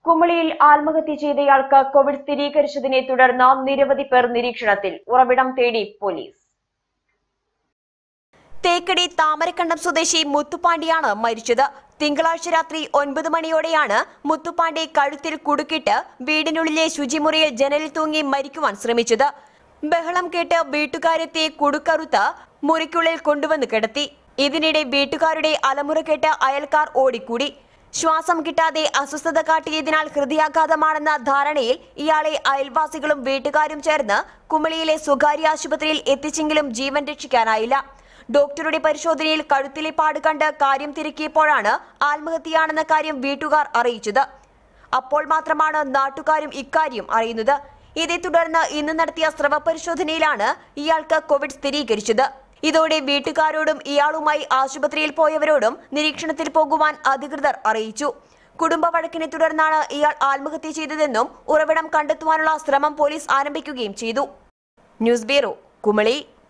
കുമളിയിൽ ആത്മഹത്യ ചെയ്തയാൾക്ക് കോവിഡ് സ്ഥിരീകരിച്ചതിനെ തുടർന്ന് നിരവധി പേർ നിരീക്ഷണത്തിൽ ഉറവിടം തേടി പോലീസ് തേക്കടി താമരക്കണ്ടം സ്വദേശി മുത്തുപാണ്ടിയാണ് മരിച്ചത് തിങ്കളാഴ്ച രാത്രി ഒൻപത് മണിയോടെയാണ് മുത്തുപാണ്ടി കഴുത്തിൽ കുടുക്കിട്ട് വീടിനുള്ളിലെ ശുചിമുറിയിൽ ജനലിൽ തൂങ്ങി മരിക്കുവാൻ ശ്രമിച്ചത് ബഹളം കേട്ട് വീട്ടുകാരെത്തി കുടുക്കറുത്ത് മുറിക്കുള്ളിൽ കൊണ്ടുവന്ന് കിടത്തി ഇതിനിടെ വീട്ടുകാരുടെ അലമുറ കേട്ട് അയൽക്കാർ ഓടിക്കൂടി ശ്വാസം കിട്ടാതെ അസ്വസ്ഥത കാട്ടിയതിനാൽ ഹൃദയാഘാതമാണെന്ന ധാരണയിൽ ഇയാളെ അയൽവാസികളും വീട്ടുകാരും ചേർന്ന് കുമളിയിലെ സ്വകാര്യ ആശുപത്രിയിൽ എത്തിച്ചെങ്കിലും ജീവൻ രക്ഷിക്കാനായില്ല ഡോക്ടറുടെ പരിശോധനയിൽ കഴുത്തിലെ പാട് കണ്ട് കാര്യം തിരക്കിയപ്പോഴാണ് ആത്മഹത്യയാണെന്ന കാര്യം വീട്ടുകാർ അറിയിച്ചത് അപ്പോൾ മാത്രമാണ് നാട്ടുകാരും ഇക്കാര്യം അറിയുന്നത് ഇതേ തുടർന്ന് ഇന്ന് നടത്തിയ സ്രവ പരിശോധനയിലാണ് ഇയാൾക്ക് കോവിഡ് സ്ഥിരീകരിച്ചത് ഇതോടെ വീട്ടുകാരോടും ഇയാളുമായി ആശുപത്രിയിൽ പോയവരോടും നിരീക്ഷണത്തിൽ പോകുവാൻ അധികൃതർ അറിയിച്ചു കുടുംബ വഴക്കിനെ തുടർന്നാണ് ഇയാൾ ആത്മഹത്യ ചെയ്തതെന്നും ഉറവിടം കണ്ടെത്തുവാനുള്ള ശ്രമം പോലീസ് ആരംഭിക്കുകയും ചെയ്തു ന്യൂസ് ബ്യൂറോ കുമളി